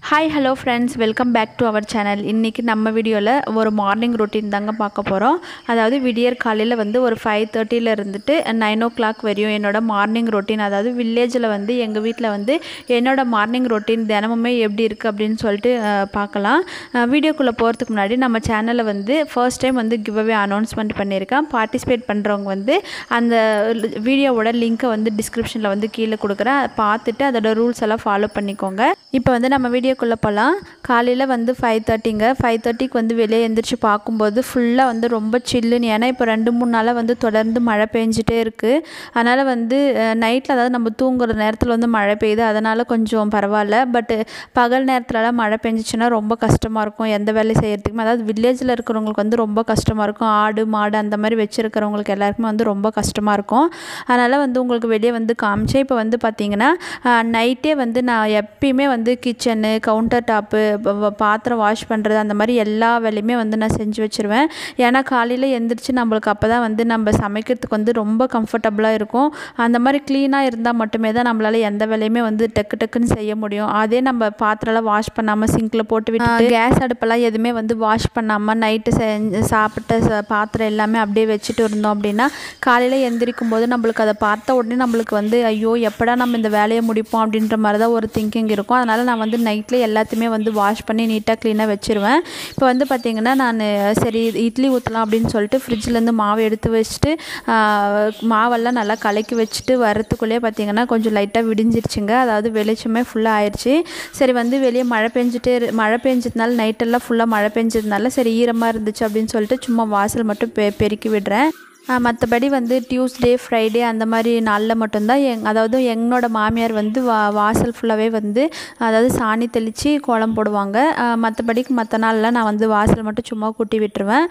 hi hello friends welcome back to our channel இன்றைக்கி நம்ம வீடியோவில் ஒரு மார்னிங் ரொட்டீன் தாங்க பார்க்க போகிறோம் அதாவது விடியற் காலையில் வந்து ஒரு ஃபைவ் தேர்ட்டியில் இருந்துட்டு நைன் ஓ கிளாக் வரையும் என்னோடய மார்னிங் ரொட்டீன் அதாவது வில்லேஜில் வந்து எங்கள் வீட்டில் வந்து என்னோடய மார்னிங் ரொட்டீன் தினமுமே எப்படி இருக்குது அப்படின்னு சொல்லிட்டு அஹ், பார்க்கலாம் வீடியோக்குள்ளே போகிறதுக்கு முன்னாடி நம்ம சேனலில் வந்து ஃபர்ஸ்ட் டைம் வந்து கிவ்அவே அனௌன்ஸ்மெண்ட் பண்ணியிருக்கேன் பார்ட்டிசிபேட் பண்ணுறவங்க வந்து அந்த வீடியோவோட லிங்க்கை வந்து டிஸ்கிரிப்ஷனில் வந்து கீழே கொடுக்குறேன் பார்த்துட்டு அதோட ரூல்ஸ் எல்லாம் ஃபாலோ பண்ணிக்கோங்க இப்போ வந்து நம்ம வீடியோக்குள்ளே போகலாம் காலையில் வந்து ஃபைவ் தேர்ட்டிங்க ஃபைவ் தேர்ட்டிக்கு வந்து வெளியே எந்திரிச்சு பார்க்கும்போது ஃபுல்லாக வந்து ரொம்ப சில்லுன்னு ஏன்னா இப்போ ரெண்டு மூணு நாளாக வந்து தொடர்ந்து மழை பெஞ்சிட்டே இருக்குது அதனால் வந்து நைட்டில் அதாவது நம்ம தூங்குற நேரத்தில் வந்து மழை பெய்யுது அதனால் கொஞ்சம் பரவாயில்ல பட்டு பகல் நேரத்துலலாம் மழை பெஞ்சிச்சுன்னா ரொம்ப கஷ்டமாக இருக்கும் எந்த வேலையும் செய்கிறதுக்குமே அதாவது வில்லேஜில் இருக்கிறவங்களுக்கு வந்து ரொம்ப கஷ்டமாக இருக்கும் ஆடு மாடு அந்த மாதிரி வச்சுருக்கிறவங்களுக்கு எல்லாருக்குமே வந்து ரொம்ப கஷ்டமாக இருக்கும் அதனால் வந்து உங்களுக்கு வெளியே வந்து காமிச்சேன் இப்போ வந்து பார்த்திங்கன்னா நைட்டே வந்து நான் எப்பயுமே வந்து கிச்சனு கவுண்டர் டாப்பு பாத்திரம் வாஷ் பண்ணுறது அந்த மாதிரி எல்லா வேலையுமே வந்து நான் செஞ்சு வச்சுருவேன் ஏன்னா காலையில் எந்திரிச்சு நம்மளுக்கு அப்போ தான் வந்து நம்ம சமைக்கிறதுக்கு வந்து ரொம்ப கம்ஃபர்டபுளாக இருக்கும் அந்த மாதிரி க்ளீனாக இருந்தால் மட்டுமே தான் நம்மளால் எந்த வேலையுமே வந்து டக்கு டக்குன்னு செய்ய முடியும் அதே நம்ம பாத்திரம்லாம் வாஷ் பண்ணாமல் சிங்கில் போட்டு விட்டு கேஸ் அடுப்பெல்லாம் எதுவுமே வந்து வாஷ் பண்ணாமல் நைட்டு செஞ்சு சாப்பிட்ட ச- பாத்திரம் எல்லாமே அப்படியே வச்சுட்டு இருந்தோம் அப்படின்னா காலையில் எந்திரிக்கும் போது நம்மளுக்கு அதை பார்த்த உடனே நம்மளுக்கு வந்து ஐயோ எப்படா நம்ம இந்த வேலையை முடிப்போம் அப்படின்ற மாதிரி தான் ஒரு திங்கிங் இருக்கும் அதனால் நான் வந்து நைட்டில் எல்லாத்தையுமே வந்து வாஷ் பண்ணி நீட்டாக க்ளீனாக வச்சுருவேன் இப்போ வந்து பார்த்திங்கன்னா நான் சரி இட்லி ஊற்றலாம் அப்படின்னு சொல்லிட்டு ஃப்ரிட்ஜ்லேருந்து மாவு எடுத்து வச்சுட்டு ஆஹ், மாவெல்லாம் நல்லா கலக்கி வச்சுட்டு வரத்துக்குள்ளேயே பார்த்திங்கன்னா கொஞ்சம் லைட்டாக விடிஞ்சிருச்சுங்க அதாவது வெளிச்சமே ஃபுல்லாக ஆயிடுச்சு சரி வந்து வெளியே மழை பெஞ்சிட்டே இரு- மழை பெஞ்சதுனால நைட்டெல்லாம் ஃபுல்லாக மழை பெஞ்சதுனால சரி ஈரமாக இருந்துச்சு அப்படின்னு சொல்லிட்டு சும்மா வாசல் மட்டும் பெ பெருக்கி விடுறேன் மற்றபடி வந்து டியூஸ்டே ஃப்ரைடே அந்த மாதிரி நாளில் மட்டும்தான் எங் அதாவது என்னோட மாமியார் வந்து வா வாசல் ஃபுல்லாகவே வந்து அதாவது சாணி தெளித்து கோலம் போடுவாங்க மற்றபடிக்கு மற்ற நாளில் நான் வந்து வாசல் மட்டும் சும்மா கூட்டி விட்டுருவேன்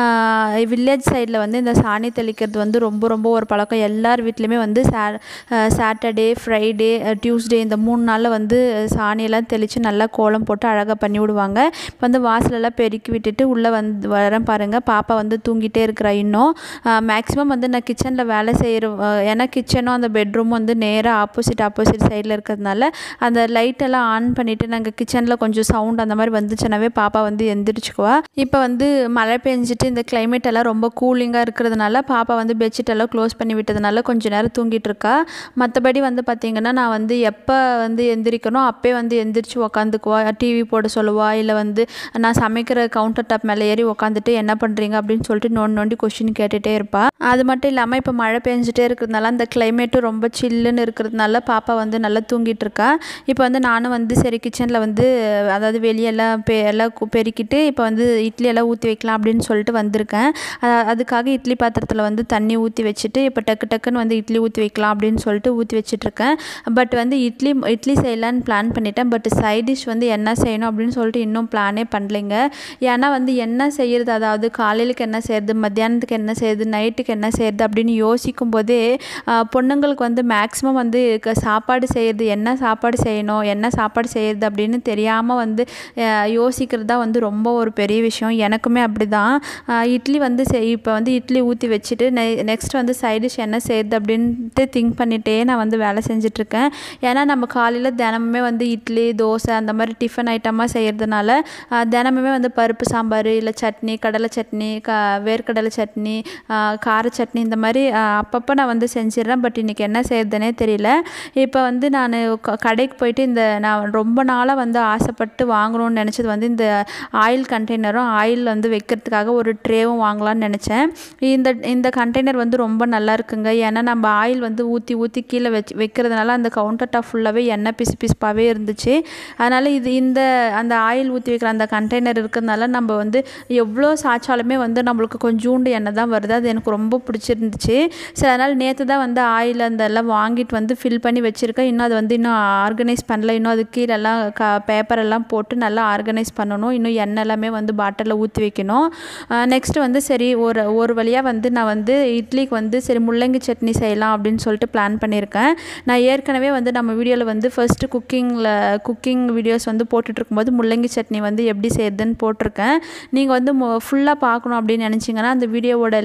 வில்லேஜ் சைடில் வந்து இந்த சாணி தெளிக்கிறது வந்து ரொம்ப ரொம்ப ஒரு பழக்கம் எல்லார் வீட்லேயுமே வந்து சா சாட்டர்டே ஃப்ரைடே டியூஸ்டே இந்த மூணு நாளில் வந்து சாணியெல்லாம் தெளித்து நல்லா கோலம் போட்டு அழகாக பண்ணி விடுவாங்க இப்போ வந்து வாசலெல்லாம் பெருக்கி விட்டுட்டு உள்ளே வந்து வரேன் பாருங்கள் பாப்பா வந்து தூங்கிட்டே இருக்கிறா இன்னும் மேக்ஸிமம் வந்து நான் கிச்சனில் வேலை செய்கிற ஏன்னா கிச்சனும் அந்த பெட்ரூமும் வந்து நேராக ஆப்போசிட் ஆப்போசிட் சைடில் இருக்கிறதுனால அந்த லைட்டெல்லாம் ஆன் பண்ணிவிட்டு நாங்கள் கிச்சனில் கொஞ்சம் சவுண்ட் அந்த மாதிரி வந்துச்சுனாவே பாப்பா வந்து எந்திரிச்சுக்குவா இப்போ வந்து மழை பெஞ்சிட்டு இந்த climate எல்லாம் ரொம்ப கூலிங்காக இருக்கிறதுனால பாப்பா வந்து பெட்ஷீட் எல்லாம் க்ளோஸ் பண்ணி விட்டதுனால கொஞ்ச நேரம் தூங்கிட்டு இருக்கா மற்றபடி வந்து பார்த்திங்கன்னா நான் வந்து எப்போ வந்து எந்திரிக்கணும் அப்பே வந்து எந்திரிச்சு உக்காந்துக்குவா டிவி போட சொல்லுவா இல்லை வந்து நான் சமைக்கிற கவுண்டர் டாப் மேலே ஏறி உக்காந்துட்டு என்ன பண்ணுறீங்க அப்படின்னு சொல்லிட்டு நோண்டி நோண்டி கொஷின் கேட்டுகிட்டே இருப்பா அது மட்டும் இல்லாமல் இப்போ மழை பெஞ்சிட்டே இருக்கிறதுனால அந்த கிளைமேட்டும் ரொம்ப சில்லுன்னு இருக்கிறதுனால பாப்பா வந்து நல்லா தூங்கிட்டு இருக்கா இப்போ வந்து நானும் வந்து சரி கிச்சனில் வந்து அதாவது வெளியெல்லாம் பெ எல்லாம் கு- பெருக்கிட்டு இப்போ வந்து இட்லி எல்லாம் ஊற்றி வைக்கலாம் அப்படின்னு சொல்லிட்டு வந்திருக்கேன் அ- அதுக்காக இட்லி பாத்திரத்தில் வந்து தண்ணி ஊற்றி வச்சுட்டு இப்போ டக்கு டக்குன்னு வந்து இட்லி ஊற்றி வைக்கலாம் அப்படின்னு சொல்லிட்டு ஊற்றி வச்சிட்ருக்கேன் பட் வந்து இட்லி இட்லி செய்யலான்னு பிளான் பண்ணிட்டேன் பட் சைட் டிஷ் வந்து என்ன செய்யணும் அப்படின்னு சொல்லிட்டு இன்னும் பிளானே பண்ணலைங்க ஏன்னா வந்து என்ன செய்யறது அதாவது காலையிலுக்கு என்ன செய்யறது மத்தியானத்துக்கு என்ன செய்யறது நைட்டுக்கு என்ன செய்யறது அப்படின்னு யோசிக்கும் போதே ஆஹ், பொண்ணுங்களுக்கு வந்து மேக்ஸிமம் வந்து க- சாப்பாடு செய்யறது என்ன சாப்பாடு செய்யணும் என்ன சாப்பாடு செய்யறது அப்படின்னு தெரியாமல் வந்து யோசிக்கிறது தான் வந்து ரொம்ப ஒரு பெரிய விஷயம் எனக்குமே அப்படி தான் இட்லி வந்து செய் இப்போ வந்து இட்லி ஊற்றி வச்சுட்டு நெ நெக்ஸ்ட் வந்து சைட் டிஷ் என்ன செய்யறது அப்படின்ட்டு திங்க் பண்ணிகிட்டே நான் வந்து வேலை செஞ்சிட்ருக்கேன் ஏன்னா நம்ம காலையில் தினமுமே வந்து இட்லி தோசை அந்த மாதிரி டிஃபன் ஐட்டமாக செய்கிறதுனால தினமுமே வந்து பருப்பு சாம்பார் இல்லை சட்னி கடலை சட்னி க வேர்க்கடலை சட்னி ஆஹ் கார சட்னி இந்த மாதிரி ஆஹ் அப்பப்போ நான் வந்து செஞ்சிடுறேன் பட் இன்றைக்கி என்ன செய்யறதுனே தெரியல இப்போ வந்து நான் கடைக்கு போயிட்டு இந்த நான் ரொம்ப நாளாக வந்து ஆசைப்பட்டு வாங்கணும்னு நினச்சது வந்து இந்த ஆயில் கண்டெய்னரும் ஆயில் வந்து வைக்கிறதுக்காக ஒரு ட்ரேவும் வாங்கலாம்னு நினச்சேன் இந்த இந்த கண்டெய்னர் வந்து ரொம்ப நல்லா இருக்குங்க ஏன்னா நம்ம ஆயில் வந்து ஊற்றி ஊற்றி கீழே வச்சு வைக்கிறதுனால அந்த கவுண்டர் டாப் ஃபுல்லாகவே எண்ணெய் பிசு பிசுப்பாகவே இருந்துச்சு அதனால் இது இந்த அந்த ஆயில் ஊற்றி வைக்கிற அந்த கண்டெய்னர் இருக்கிறதுனால நம்ம வந்து எவ்வளோ சாய்ச்சாலுமே வந்து நம்மளுக்கு கொஞ்சோண்டு எண்ணெய் தான் வருது அது எனக்கு ரொம்ப பிடிச்சிருந்துச்சு சரி அதனால் நேற்று தான் வந்து ஆயில் அந்த எல்லாம் வாங்கிட்டு வந்து ஃபில் பண்ணி வச்சுருக்கேன் இன்னும் அது வந்து இன்னும் ஆர்கனைஸ் பண்ணல இன்னும் அது கீழெல்லாம் க பேப்பர் எல்லாம் போட்டு நல்லா ஆர்கனைஸ் பண்ணணும் இன்னும் எண்ணெய் எல்லாமே வந்து பாட்டிலில் ஊற்றி வைக்கணும் நெக்ஸ்ட்டு வந்து சரி ஒரு ஒரு வழியாக வந்து நான் வந்து இட்லிக்கு வந்து சரி முள்ளங்கி சட்னி செய்யலாம் அப்படின்னு சொல்லிட்டு பிளான் பண்ணியிருக்கேன் நான் ஏற்கனவே வந்து நம்ம வீடியோவில் வந்து ஃபஸ்ட்டு குக்கிங்கில் குக்கிங் வீடியோஸ் வந்து போட்டுட்டு இருக்கும்போது முள்ளங்கி சட்னி வந்து எப்படி செய்யறதுன்னு போட்டிருக்கேன் நீங்கள் வந்து ஃபுல்லாக பார்க்கணும் அப்படின்னு நினச்சிங்கன்னா அந்த வீடியோவோட லிங்க் வந்து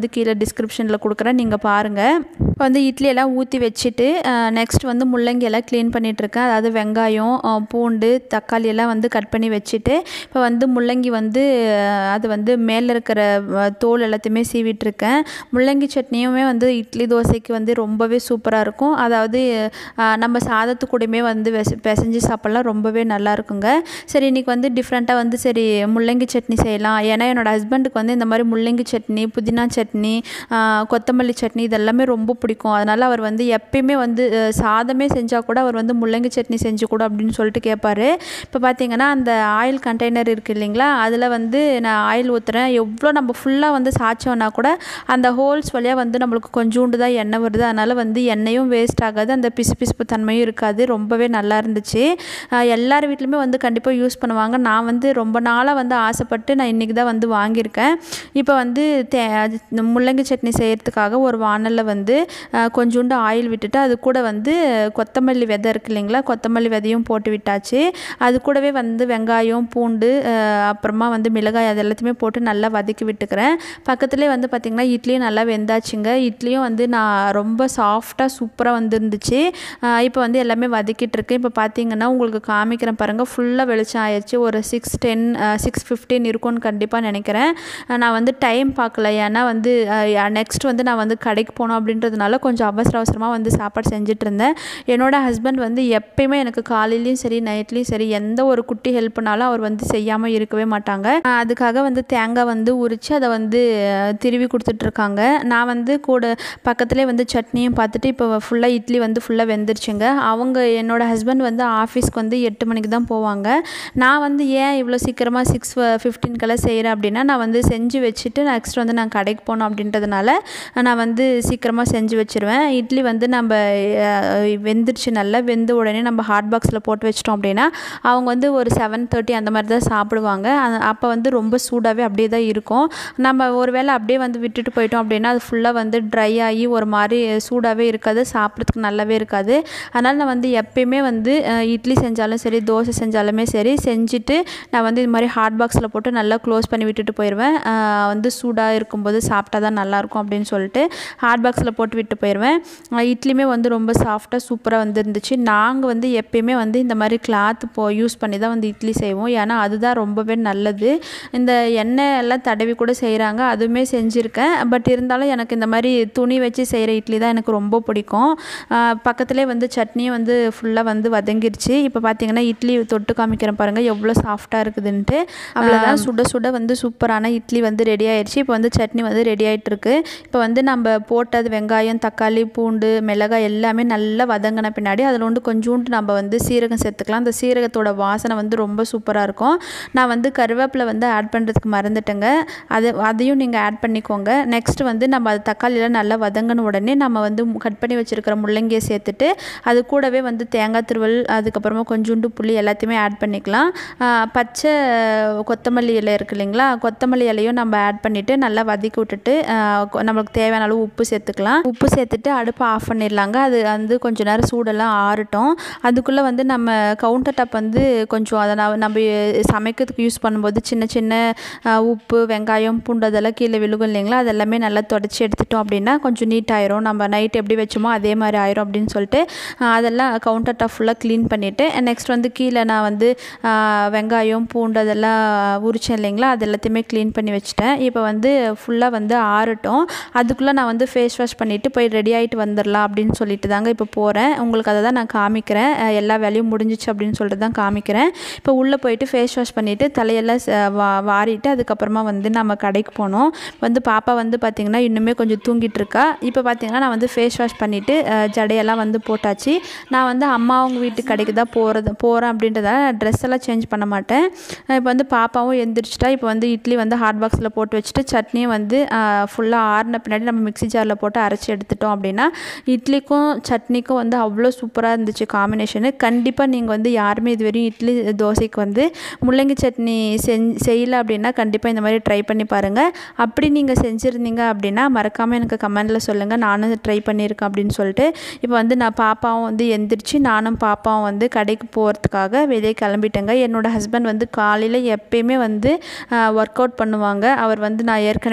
வந்து கீழே டிஸ்கிரிப்ஷனில் கொடுக்குறேன் நீங்கள் பாருங்கள் இப்போ வந்து இட்லி எல்லாம் ஊற்றி வச்சுட்டு நெக்ஸ்ட் வந்து முள்ளங்கி எல்லாம் க்ளீன் பண்ணிகிட்ருக்கேன் அதாவது வெங்காயம் அஹ், பூண்டு தக்காளி எல்லாம் வந்து கட் பண்ணி வச்சுட்டு இப்போ வந்து முள்ளங்கி வந்து அஹ், அது வந்து மேலே இருக்கிற அஹ், தோல் எல்லாத்தையுமே சீவிட்டுருக்கேன் முள்ளங்கி சட்னியுமே வந்து இட்லி தோசைக்கு வந்து ரொம்பவே சூப்பராக இருக்கும் அதாவது அஹ், நம்ம சாதத்து கூடயுமே வந்து வெச பிசைஞ்சு சாப்பிட்லாம் ரொம்பவே நல்லா இருக்குங்க சரி இன்றைக்கி வந்து டிஃப்ரெண்ட்டாக வந்து சரி முள்ளங்கி சட்னி செய்யலாம் ஏன்னா என்னோடய ஹஸ்பண்டுக்கு வந்து இந்த மாதிரி முள்ளங்கி சட்னி புதினா சட்னி அஹ், கொத்தமல்லி சட்னி இதெல்லாமே ரொம்ப பிடிக்கும் அதனால் அவர் வந்து எப்பயுமே வந்து அஹ், சாதமே செஞ்சால் கூட அவர் வந்து முள்ளங்கி சட்னி செஞ்சு கொடு அப்படின்னு சொல்லிட்டு கேட்பாரு இப்போ பார்த்தீங்கன்னா அந்த ஆயில் கண்டெய்னர் இருக்குது இல்லைங்களா அதில் வந்து நான் ஆயில் ஊற்றுறேன் எவ்வளோ நம்ம ஃபுல்லாக வந்து சாய்ச்சோன்னா கூட அந்த ஹோல்ஸ் வழியாக வந்து நம்மளுக்கு கொஞ்சோண்டு தான் எண்ணெய் வருது அதனால் வந்து எண்ணெயும் வேஸ்ட் ஆகாது அந்த பிசு பிசுப்பு தன்மையும் இருக்காது ரொம்பவே நல்லா இருந்துச்சு அஹ் எல்லார் வீட்லையுமே வந்து கண்டிப்பாக யூஸ் பண்ணுவாங்க நான் வந்து ரொம்ப நாளாக வந்து ஆசைப்பட்டு நான் இன்றைக்கி தான் வந்து வாங்கியிருக்கேன் இப்போ வந்து தே இந்த முள்ளங்கி சட்னி செய்கிறதுக்காக ஒரு வானலில் வந்து அஹ், கொஞ்சோண்டு ஆயில் விட்டுட்டு அது கூட வந்து கொத்தமல்லி விதை இருக்கு இல்லைங்களா கொத்தமல்லி விதையும் போட்டு விட்டாச்சு அது கூடவே வந்து வெங்காயம் பூண்டு அஹ், அப்புறமா வந்து மிளகாய் அது எல்லாத்தையுமே போட்டு நல்லா வதக்கி விட்டுக்கிறேன் பக்கத்துலேயே வந்து பார்த்திங்கன்னா இட்லியும் நல்லா வெந்தாச்சுங்க இட்லியும் வந்து நான் ரொம்ப சாஃப்டாக சூப்பராக வந்துருந்துச்சு இப்போ வந்து எல்லாமே வதக்கிட்டு இருக்கேன் இப்போ பார்த்தீங்கன்னா உங்களுக்கு காமிக்கிறேன் பாருங்கள் ஃபுல்லாக வெளிச்சம் ஆயிடுச்சு ஒரு சிக்ஸ் டென் சிக்ஸ் ஃபிஃப்டீன் இருக்கும்னு கண்டிப்பாக நினைக்கிறேன் அஹ் நான் வந்து டைம் பார்க்கல ஏன்னா வந்து நெக்ஸ்ட் வந்து நான் வந்து கடைக்கு போகணும் அப்படின்றதுனால கொஞ்சம் அவசர அவசரமாக வந்து சாப்பாடு செஞ்சுட்டு இருந்தேன் என்னோட ஹஸ்பண்ட் வந்து எப்பயுமே எனக்கு காலையிலையும் சரி நைட்லேயும் சரி எந்த ஒரு குட்டி ஹெல்ப்னாலும் அவர் வந்து செய்யாமல் இருக்கவே மாட்டாங்க அஹ் அதுக்காக வந்து தேங்காய் வந்து உரித்து அதை வந்து அஹ், திருவி கொடுத்துட்ருக்காங்க நான் வந்து கூட பக்கத்துலேயே வந்து சட்னியும் பார்த்துட்டு இப்போ ஃபுல்லாக இட்லி வந்து ஃபுல்லாக வெந்துருச்சுங்க அவங்க என்னோட ஹஸ்பண்ட் வந்து ஆஃபீஸ்க்கு வந்து எட்டு மணிக்கு தான் போவாங்க நான் வந்து ஏன் இவ்வளோ சீக்கிரமாக சிக்ஸ் ஃபிஃப்டீன்க்கெல்லாம் செய்கிறேன் அப்படின்னா நான் வந்து செஞ்சு வச்சுட்டு நெக்ஸ்ட் வந்து நான் கடைக்கு போகணும் அப்படின்றதுனால நான் வந்து சீக்கிரமாக செஞ்சு வச்சுருவேன் இட்லி வந்து நம்ம அஹ், வெந்துருச்சு நல்லா வெந்த உடனே நம்ம ஹாட் பாக்ஸில் போட்டு வச்சிட்டோம் அப்படின்னா அவங்க வந்து ஒரு செவன் தேர்ட்டி அந்த மாதிரி தான் சாப்பிடுவாங்க அந்த- அப்போ வந்து ரொம்ப சூடாகவே அப்படியே தான் இருக்கும் நம்ம ஒருவேளை அப்படியே வந்து விட்டுட்டு போயிட்டோம் அப்படின்னா அது ஃபுல்லாக வந்து ட்ரை ஆகி ஒரு மாதிரி சூடாகவே இருக்காது சாப்பிட்றதுக்கு நல்லாவே இருக்காது அதனால் நான் வந்து எப்பயுமே வந்து அஹ், இட்லி செஞ்சாலும் சரி தோசை செஞ்சாலுமே சரி செஞ்சுட்டு நான் வந்து இது மாதிரி ஹாட் பாக்ஸில் போட்டு நல்லா க்ளோஸ் பண்ணி விட்டுட்டு போயிடுவேன் அஹ், வந்து சூடாக இருக்கும்போது சாப்பிட்டா தான் நல்லாயிருக்கும் அப்படின்னு சொல்லிட்டு ஹாட் பாக்ஸில் போட்டு விட்டு போயிடுவேன் அஹ், இட்லியுமே வந்து ரொம்ப சாஃப்டாக சூப்பராக வந்துருந்துச்சு நாங்கள் வந்து எப்பயுமே வந்து இந்த மாதிரி கிளாத் போ யூஸ் பண்ணி தான் வந்து இட்லி செய்வோம் ஏன்னா அதுதான் ரொம்பவே நல்லது இந்த எண்ணெய் எல்லாம் தடவி கூட செய்கிறாங்க அதுவுமே செஞ்சுருக்கேன் பட் இருந்தாலும் எனக்கு இந்த மாதிரி துணி வச்சு செய்கிற இட்லி தான் எனக்கு ரொம்ப பிடிக்கும் ஆஹ் பக்கத்துலேயே வந்து சட்னியும் வந்து ஃபுல்லாக வந்து வதங்கிருச்சு இப்போ பார்த்தீங்கன்னா இட்லி தொட்டு காமிக்கிறேன் பாருங்கள் எவ்வளோ சாஃப்டாக இருக்குதுன்ட்டு அவ்வளோதான் சுட சுட வந்து சூப்பரான இட்லி வந்து ரெடி ஆயிடுச்சு இப்போ வந்து சட்னி வந்து ரெடி ஆயிட்டு இருக்கு இப்போ வந்து நம்ம போட்டது வெங்காயம் தக்காளி பூண்டு மிளகாய் எல்லாமே நல்லா வதங்கின பின்னாடி அதில் வந்து கொஞ்சோண்டு நம்ம வந்து சீரகம் சேர்த்துக்கலாம் அந்த சீரகத்தோட வாசனை வந்து ரொம்ப சூப்பராக இருக்கும் நான் வந்து கருவேப்பிலை வந்து ஆட் பண்ணுறதுக்கு மறந்துட்டேங்க அது அதையும் நீங்கள் ஆட் பண்ணிக்கோங்க நெக்ஸ்ட் வந்து நம்ம அது தக்காளியெலாம் நல்லா வதங்கின உடனே நம்ம வந்து கட் பண்ணி வச்சுருக்கிற முள்ளங்கியை சேர்த்துட்டு அது கூடவே வந்து தேங்காய் திருவல் அதுக்கப்புறமா கொஞ்சோண்டு புளி எல்லாத்தையுமே ஆட் பண்ணிக்கலாம் ஆஹ் பச்சை கொத்தமல்லி இலை இருக்கு இல்லைங்களா கொத்தமல்லி இலையும் நம்ம ஆட் பண்ணிவிட்டு நல்லா வதக்கி விட்டுட்டு ஆஹ் கொ- நம்மளுக்கு தேவையான அளவு உப்பு சேர்த்துக்கலாம் உப்பு சேர்த்துட்டு அடுப்பை ஆஃப் பண்ணிடலாங்க அது வந்து கொஞ்ச நேரம் சூடெல்லாம் ஆறட்டும் அதுக்குள்ளே வந்து நம்ம கவுண்டர் டாப் வந்து கொஞ்சம் அதை நான் நம்ம சமைக்கிறதுக்கு யூஸ் பண்ணும்போது சின்ன சின்ன ஆஹ் உப்பு வெங்காயம் பூண்டு அதெல்லாம் கீழே விழுகும் இல்லைங்களா அதெல்லாமே நல்லா தொடச்சி எடுத்துட்டோம் அப்படின்னா கொஞ்சம் நீட் ஆயிரும் நம்ம நைட் எப்படி வச்சோமோ அதே மாதிரி ஆயிரும் அப்படின்னு சொல்லிட்டு ஆஹ் அதெல்லாம் கவுண்டர் டாப் ஃபுல்லாக க்ளீன் பண்ணிவிட்டு நெக்ஸ்ட் வந்து கீழே நான் வந்து ஆஹ் வெங்காயம் பூண்டு அதெல்லாம் உரிச்சேன் இல்லைங்களா அது எல்லாத்தையுமே க்ளீன் பண்ணி வச்சுட்டேன் இப்போ வந்து ஃபுல்லாக வந்து ஆறட்டும் அதுக்குள்ளே நான் வந்து ஃபேஸ் வாஷ் பண்ணிவிட்டு போய் ரெடி ஆகிட்டு வந்துடலாம் அப்படின்னு சொல்லிட்டு தாங்க இப்போ போகிறேன் உங்களுக்கு அதை தான் நான் காமிக்கிறேன் அஹ் எல்லா வேலையும் முடிஞ்சிச்சு அப்படின்னு சொல்லிட்டு தான் காமிக்கிறேன் இப்போ உள்ளே போயிட்டு ஃபேஸ் வாஷ் பண்ணிவிட்டு தலையெல்லாம் ச- வா வாரிட்டு அதுக்கப்புறமா வந்து நம்ம கடைக்கு போனோம் வந்து பாப்பா வந்து பார்த்திங்கன்னா இன்னுமே கொஞ்சம் தூங்கிட்டு இருக்கா இப்போ பார்த்திங்கன்னா நான் வந்து ஃபேஸ் வாஷ் பண்ணிவிட்டு ஜடையெல்லாம் வந்து போட்டாச்சு நான் வந்து அம்மா அவங்க வீட்டு கடைக்கு தான் போகிறது போகிறேன் அப்படின்றதால ட்ரெஸ் எல்லாம் சேஞ்ச் பண்ண மாட்டேன் இப்போ வந்து பாப்பாவும் எந்திரிச்சிட்டா இப்போ வந்து இட்லி வந்து ஹாட் பாக்ஸில் போட்டு வச்சுட்டு சட்னியும் வந்து ஃபுல்லாக ஆறின பின்னாடி நம்ம மிக்ஸி ஜாரில் போட்டு அரைச்சி எடுத்துட்டோம் அப்படின்னா இட்லிக்கும் சட்னிக்கும் வந்து அவ்வளோ சூப்பராக இருந்துச்சு காம்பினேஷனு கண்டிப்பாக நீங்கள் வந்து யாருமே இதுவரையும் இட்லி தோசைக்கு வந்து முள்ளங்கி சட்னி செஞ் செய்யலை அப்படின்னா கண்டிப்பாக இந்த மாதிரி ட்ரை பண்ணி பாருங்கள் அப்படி நீங்கள் செஞ்சுருந்தீங்க அப்படின்னா மறக்காமல் எனக்கு கமெண்டில் சொல்லுங்கள் நானும் ட்ரை பண்ணியிருக்கேன் அப்படின்னு சொல்லிட்டு இப்போ வந்து நான் பாப்பாவும் வந்து எந்திரிச்சு நானும் பாப்பாவும் வந்து கடைக்கு போகிறதுக்காக வெளியே கிளம்பிட்டேங்க என்னோடய ஹஸ்பண்ட் வந்து காலையில் எப்பயுமே வந்து ஒர்க் அவுட் பண்ணுவாங்க அவர் வந்து நான் ஏற்கனவே ஒரு வீடியோவில்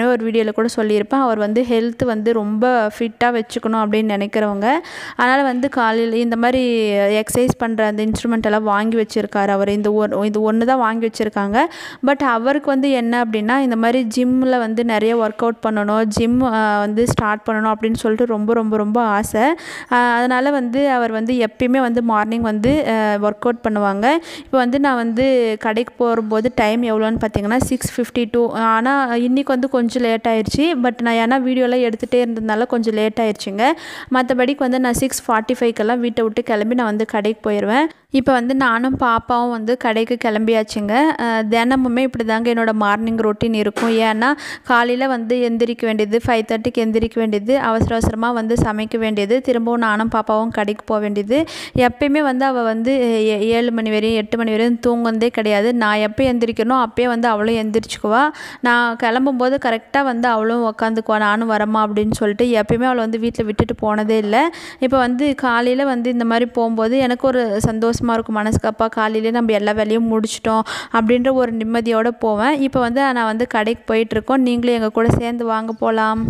வீடியோவில் கூட சொல்லியிருப்பேன் அவர் வந்து ஹெல்த் வந்து ரொம்ப ஃபிட்டாக வச்சுக்கணும் அப்படின்னு நினைக்கிறவங்க அதனால் வந்து காலையில் இந்த மாதிரி எக்ஸசைஸ் பண்ணுற அந்த இன்ஸ்ட்ருமெண்ட் எல்லாம் வாங்கி வச்சுருக்காரு அவர் இந்த ஒரு இது ஒன்று தான் வாங்கி வச்சுருக்காங்க பட் அவருக்கு வந்து என்ன அப்படின்னா இந்த மாதிரி ஜிம்மில் வந்து நிறைய ஒர்க் அவுட் பண்ணணும் ஜிம் வந்து ஸ்டார்ட் பண்ணணும் அப்படின்னு சொல்லிட்டு ரொம்ப ரொம்ப ரொம்ப ஆசை அதனால் வந்து அவர் வந்து எப்பயுமே வந்து மார்னிங் வந்து ஒர்க் அவுட் பண்ணுவாங்க இப்போ வந்து நான் வந்து கடைக்கு போகும்போது டைம் எவ்வளோன்னு பார்த்தீங்கன்னா சிக்ஸ் ஃபிஃப்டி டூ ஆனால் இன்றைக்கி வந்து கொஞ்சம் லேட் ஆயிடுச்சு பட் நான் ஏன்னா வீடியோலாம் எடுத்துகிட்டே இருந்ததுனால கொஞ்சம் லேட் ஆயிடுச்சுங்க மற்றபடிக்கு வந்து நான் சிக்ஸ் ஃபார்ட்டி ஃபைவ்க்கெல்லாம் வீட்டை விட்டு கிளம்பி நான் வந்து கடைக்கு போயிடுவேன் இப்போ வந்து நானும் பாப்பாவும் வந்து கடைக்கு கிளம்பியாச்சுங்க தினமுமே இப்படி தாங்க என்னோடய மார்னிங் ரொட்டீன் இருக்கும் ஏன்னா காலையில் வந்து எந்திரிக்க வேண்டியது ஃபைவ் தேர்ட்டிக்கு எந்திரிக்க வேண்டியது அவசர அவசரமாக வந்து சமைக்க வேண்டியது திரும்பவும் நானும் பாப்பாவும் கடைக்கு போக வேண்டியது எப்பயுமே வந்து அவள் வந்து ஏழு மணி வரையும் எட்டு மணி வரையும் தூங்குனதே கிடையாது நான் எப்போ எந்திரிக்கணும் அப்போயே வந்து அவளும் எந்திரிச்சுக்குவா நான் கிளம்பும்போது கரெக்டாக வந்து அவளும் உக்காந்துக்குவா நானும் வரமா அப்படின்னு சொல்லிட்டு எப்பயுமே அவளை வந்து வீட்டில் விட்டுட்டு போனதே இல்லை இப்போ வந்து காலையில் வந்து இந்த மாதிரி போகும்போது எனக்கு ஒரு சந்தோஷம் சந்தோஷமாக இருக்கும் மனசுக்கு அப்பா காலையிலே நம்ம எல்லா வேலையும் முடிச்சிட்டோம் அப்படின்ற ஒரு நிம்மதியோடு போவேன் இப்போ வந்து நான் வந்து கடைக்கு போயிட்டுருக்கோம் நீங்களும் எங்கள் கூட சேர்ந்து வாங்க போகலாம்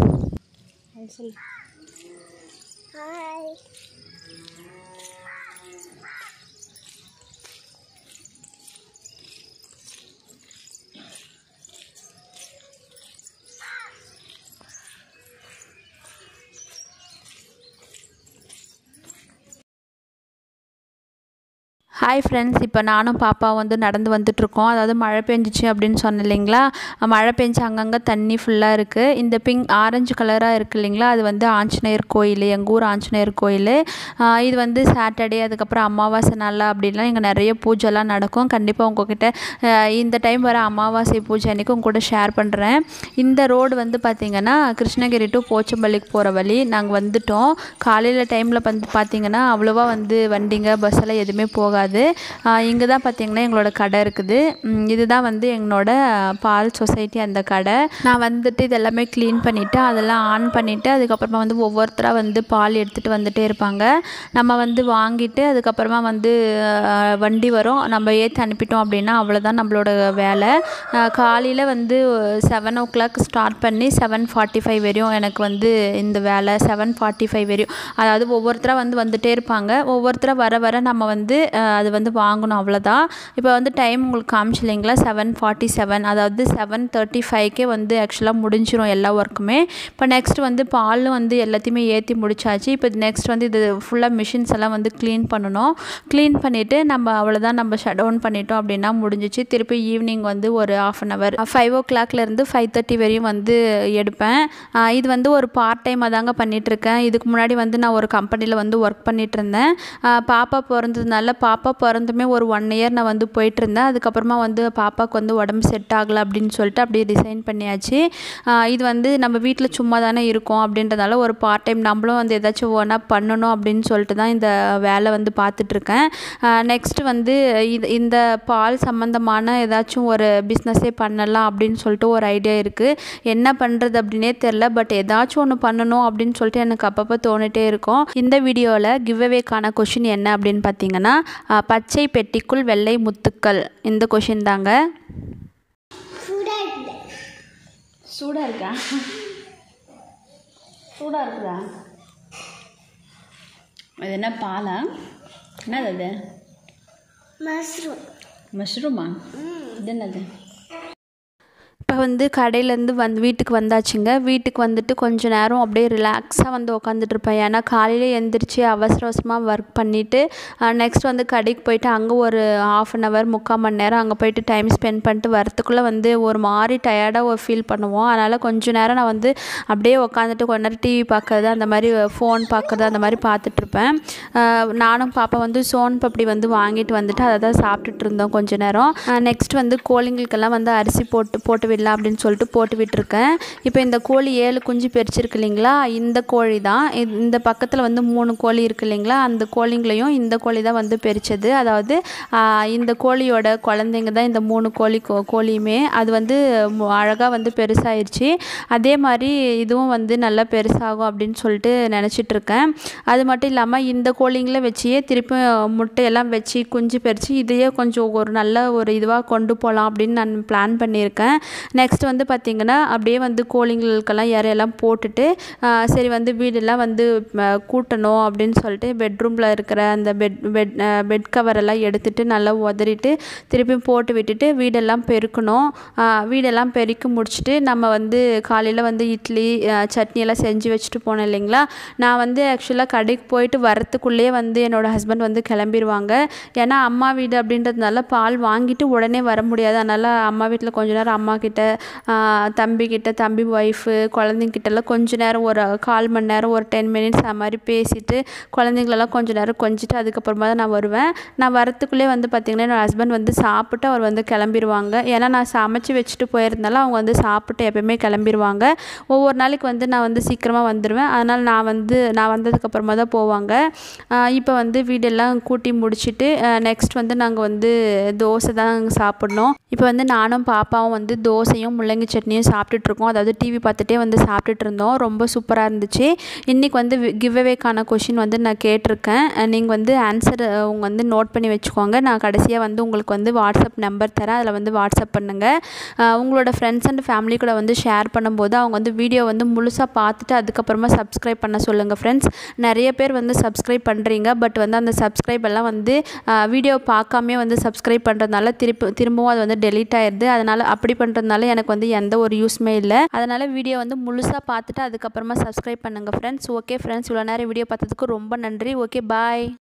ஹாய் ஃப்ரெண்ட்ஸ் இப்போ நானும் பாப்பா வந்து நடந்து வந்துட்ருக்கோம் அதாவது மழை பெஞ்சிச்சு அப்படின்னு சொன்னேன் இல்லைங்களா மழை பெஞ்சு அங்கங்கே தண்ணி ஃபுல்லாக இருக்குது இந்த பிங்க் ஆரஞ்சு கலராக இருக்குது இல்லைங்களா அது வந்து ஆஞ்சநேயர் கோயில் எங்கள் ஊர் ஆஞ்சநேயர் கோயில் இது வந்து சாட்டர்டே அதுக்கப்புறம் அமாவாசை நாள் அப்படின்லாம் இங்கே நிறைய பூஜைலாம் நடக்கும் கண்டிப்பாக உங்ககிட்ட இந்த டைம் வர அமாவாசை பூஜை அன்றைக்கி உங்க கூட ஷேர் பண்ணுறேன் இந்த ரோடு வந்து பார்த்திங்கன்னா கிருஷ்ணகிரி டு போச்சம்பள்ளிக்கு போகிற வழி நாங்கள் வந்துட்டோம் காலையில் டைமில் வந்து பார்த்திங்கன்னா அவ்வளோவா வந்து வண்டிங்க பஸ்ஸெல்லாம் எதுவுமே போகாது போகாது இங்கே தான் பார்த்திங்கன்னா எங்களோட கடை இருக்குது இதுதான் வந்து எங்களோட பால் சொசைட்டி அந்த கடை நான் வந்துட்டு இதெல்லாமே க்ளீன் பண்ணிவிட்டு அதெல்லாம் ஆன் பண்ணிவிட்டு அதுக்கப்புறமா வந்து ஒவ்வொருத்தராக வந்து பால் எடுத்துகிட்டு வந்துகிட்டே இருப்பாங்க நம்ம வந்து வாங்கிட்டு அதுக்கப்புறமா வந்து வண்டி வரும் நம்ம ஏற்றி அனுப்பிட்டோம் அப்படின்னா அவ்வளோதான் நம்மளோட வேலை காலையில் வந்து செவன் ஓ கிளாக் ஸ்டார்ட் பண்ணி செவன் ஃபார்ட்டி ஃபைவ் வரையும் எனக்கு வந்து இந்த வேலை செவன் ஃபார்ட்டி ஃபைவ் வரையும் அதாவது ஒவ்வொருத்தராக வந்து வந்துகிட்டே இருப்பாங்க ஒவ்வொருத்தராக வர வர நம்ம வந்து அது வந்து வாங்கணும் அவ்வளோதான் இப்போ வந்து டைம் உங்களுக்கு காமிச்சு இல்லைங்களா செவன் ஃபார்ட்டி செவன் அதாவது செவன் தேர்ட்டி ஃபைவ்க்கே வந்து ஆக்சுவலாக முடிஞ்சிடும் எல்லா ஒர்க்குமே இப்போ நெக்ஸ்ட் வந்து பாலும் வந்து எல்லாத்தையுமே ஏற்றி முடிச்சாச்சு இப்போ நெக்ஸ்ட் வந்து இது ஃபுல்லாக மிஷின்ஸ் எல்லாம் வந்து க்ளீன் பண்ணணும் க்ளீன் பண்ணிவிட்டு நம்ம அவ்வளோதான் நம்ம ஷட் டவுன் பண்ணிட்டோம் அப்படின்னா முடிஞ்சிச்சு திருப்பி ஈவினிங் வந்து ஒரு ஆஃப் அன் ஹவர் ஃபைவ் ஓ கிளாக்லேருந்து ஃபைவ் தேர்ட்டி வரையும் வந்து எடுப்பேன் இது வந்து ஒரு பார்ட் டைமாக தாங்க பண்ணிகிட்ருக்கேன் இதுக்கு முன்னாடி வந்து நான் ஒரு கம்பெனியில் வந்து ஒர்க் பண்ணிகிட்டு இருந்தேன் பாப்பா பிறந்ததுனால பாப்பா பிறந்துமே ஒரு ஒன் இயர் நான் வந்து போயிட்டு இருந்தேன் அதுக்கப்புறமா வந்து பாப்பாவுக்கு வந்து உடம்பு செட் ஆகலை அப்படின்னு சொல்லிட்டு அப்படியே ரிசைன் பண்ணியாச்சு இது வந்து நம்ம வீட்டில் சும்மா தானே இருக்கோம் அப்படின்றதால ஒரு பார்ட் டைம் நம்மளும் வந்து ஏதாச்சும் ஒன்றா பண்ணணும் அப்படின்னு சொல்லிட்டு தான் இந்த வேலை வந்து பார்த்துட்ருக்கேன் நெக்ஸ்ட்டு வந்து இது இந்த பால் சம்மந்தமான ஏதாச்சும் ஒரு பிஸ்னஸே பண்ணலாம் அப்படின்னு சொல்லிட்டு ஒரு ஐடியா இருக்குது என்ன பண்ணுறது அப்படின்னே தெரில பட் ஏதாச்சும் ஒன்று பண்ணணும் அப்படின்னு சொல்லிட்டு எனக்கு அப்பப்போ தோணிட்டே இருக்கும் இந்த வீடியோவில் கிவ்அவேக்கான கொஷின் என்ன அப்படின்னு பார்த்தீங்கன்னா பச்சை பெட்டிக்குள் வெள்ளை முத்துக்கள் இந்த கொஷின் தாங்க சூடாக இருக்கா சூடாக இருக்குதா அது என்ன பாலா என்னது அது மஷ்ரூம் மஷ்ரூமா இது என்னது இப்போ வந்து கடையிலேருந்து வந்து வீட்டுக்கு வந்தாச்சுங்க வீட்டுக்கு வந்துட்டு கொஞ்ச நேரம் அப்படியே ரிலாக்ஸாக வந்து உக்காந்துட்டு இருப்பேன் ஏன்னா காலையில் எழுந்திரிச்சு அவசர அவசரமாக ஒர்க் பண்ணிவிட்டு நெக்ஸ்ட் வந்து கடைக்கு போயிட்டு அங்கே ஒரு ஆஃப் அன் ஹவர் முக்கால் மணி நேரம் அங்கே போயிட்டு டைம் ஸ்பெண்ட் பண்ணிட்டு வரத்துக்குள்ளே வந்து ஒரு மாதிரி டயர்டாக ஒரு ஃபீல் பண்ணுவோம் அதனால் கொஞ்ச நேரம் நான் வந்து அப்படியே உக்காந்துட்டு கொஞ்ச நேரம் டிவி பார்க்குறது அந்த மாதிரி ஃபோன் பார்க்குறது அந்த மாதிரி பார்த்துட்ருப்பேன் நானும் பாப்பா வந்து சோன் பப்படி வந்து வாங்கிட்டு வந்துட்டு அதை தான் சாப்பிட்டுட்டு இருந்தோம் கொஞ்ச நேரம் நெக்ஸ்ட் வந்து கோழிங்களுக்கெல்லாம் வந்து அரிசி போட்டு போட்டு விடலாம் அப்படின்னு சொல்லிட்டு போட்டு விட்டுருக்கேன் இப்போ இந்த கோழி ஏழு குஞ்சு பெரிச்சிருக்கு இல்லைங்களா இந்த கோழி தான் இந்த பக்கத்தில் வந்து மூணு கோழி இருக்குது இல்லைங்களா அந்த கோழிங்களையும் இந்த கோழி தான் வந்து பெரிச்சது அதாவது இந்த கோழியோட குழந்தைங்க தான் இந்த மூணு கோழி கோ கோழியுமே அது வந்து அழகாக வந்து பெருசாயிருச்சு அதே மாதிரி இதுவும் வந்து நல்லா பெருசாகும் அப்படின்னு சொல்லிட்டு நினச்சிட்ருக்கேன் அது மட்டும் இல்லாமல் இந்த கோழிங்களை வச்சியே திருப்பி முட்டையெல்லாம் வச்சு குஞ்சு பெரிச்சு இதையே கொஞ்சம் ஒரு நல்ல ஒரு இதுவாக கொண்டு போகலாம் அப்படின்னு நான் பிளான் பண்ணியிருக்கேன் நெக்ஸ்ட் வந்து பார்த்திங்கன்னா அப்படியே வந்து கோழிங்களுக்கெல்லாம் இறையெல்லாம் போட்டுட்டு ஆ, சரி வந்து வீடெல்லாம் வந்து ம, கூட்டணும் அப்படின்னு சொல்லிட்டு பெட்ரூமில் இருக்கிற அந்த பெட் பெட் பெட் கவர் எல்லாம் எடுத்துட்டு நல்லா உதறிட்டு திருப்பியும் போட்டு விட்டுட்டு வீடெல்லாம் பெருக்கணும் ஆ, வீடெல்லாம் பெருக்கி முடிச்சுட்டு நம்ம வந்து காலையில் வந்து இட்லி ஆ, சட்னி எல்லாம் செஞ்சு வச்சுட்டு போனேன் இல்லைங்களா நான் வந்து ஆக்சுவலாக கடைக்கு போயிட்டு வரத்துக்குள்ளேயே வந்து என்னோடய ஹஸ்பண்ட் வந்து கிளம்பிடுவாங்க ஏன்னா அம்மா வீடு அப்படின்றதுனால பால் வாங்கிட்டு உடனே வர முடியாது அதனால் அம்மா வீட்டில் கொஞ்ச நேரம் அம்மா கிட்ட ஆ, தம்பி கிட்ட தம்பி ஒய்ஃபு குழந்தைங்கிட்டலாம் கொஞ்ச நேரம் ஒரு கால் மணி நேரம் ஒரு டென் மினிட்ஸ் அது மாதிரி பேசிட்டு குழந்தைங்களெல்லாம் கொஞ்ச நேரம் கொஞ்சிட்டு அதுக்கப்புறமா தான் நான் வருவேன் நான் வரத்துக்குள்ளே வந்து பார்த்திங்கன்னா என்னோடய ஹஸ்பண்ட் வந்து சாப்பிட்டு அவர் வந்து கிளம்பிடுவாங்க ஏன்னா நான் சமைச்சு வச்சுட்டு போயிருந்தாலும் அவங்க வந்து சாப்பிட்டு எப்பயுமே கிளம்பிடுவாங்க ஒவ்வொரு நாளைக்கு வந்து நான் வந்து சீக்கிரமாக வந்துடுவேன் அதனால் நான் வந்து நான் வந்ததுக்கப்புறமா தான் போவாங்க இப்போ வந்து வீடெல்லாம் கூட்டி முடிச்சுட்டு நெக்ஸ்ட் வந்து நாங்கள் வந்து தோசை தான் சாப்பிட்ணும் இப்போ வந்து நானும் பாப்பாவும் வந்து தோசையும் முள்ளங்கி சட்னியும் சாப்பிட்டுட்ருக்கோம் அதாவது டிவி பார்த்துட்டே வந்து சாப்பிட்டுட்டு இருந்தோம் ரொம்ப சூப்பராக இருந்துச்சு இன்றைக்கி வந்து கிவ்அவேக்கான கொஷின் வந்து நான் கேட்டிருக்கேன் நீங்கள் வந்து ஆன்சர் உங்க வந்து நோட் பண்ணி வச்சுக்கோங்க நான் கடைசியாக வந்து உங்களுக்கு வந்து வாட்ஸ்அப் நம்பர் தரேன் அதில் வந்து வாட்ஸ்அப் பண்ணுங்கள் அஹ் உங்களோட ஃப்ரெண்ட்ஸ் அண்ட் ஃபேமிலி கூட வந்து ஷேர் பண்ணும்போது அவங்க வந்து வீடியோ வந்து முழுசாக பார்த்துட்டு அதுக்கப்புறமா சப்ஸ்கிரைப் பண்ண சொல்லுங்கள் ஃப்ரெண்ட்ஸ் நிறைய பேர் வந்து சப்ஸ்கிரைப் பண்ணுறீங்க பட் வந்து அந்த சப்ஸ்கிரைப் எல்லாம் வந்து வீடியோ பார்க்காமே வந்து சப்ஸ்கிரைப் பண்ணுறதுனால திருப்பி திரும்பவும் அது வந்து டெலீட் ஆயிடுது அதனால் அப்படி பண்ணுறதுனால எனக்கு வந்து எந்த ஒரு யூஸ்மே இல்லை அதனால் வீடியோ வந்து முழுசாக பார்த்துட்டு அதுக்கப்புறமா சப்ஸ்கிரைப் பண்ணுங்கள் ஃப்ரெண்ட்ஸ் ஓகே ஃப்ரெண்ட்ஸ் இவ்வளோ நேரம் வீடியோ பார்த்ததுக்கு ரொம்ப நன்றி ஓகே பாய்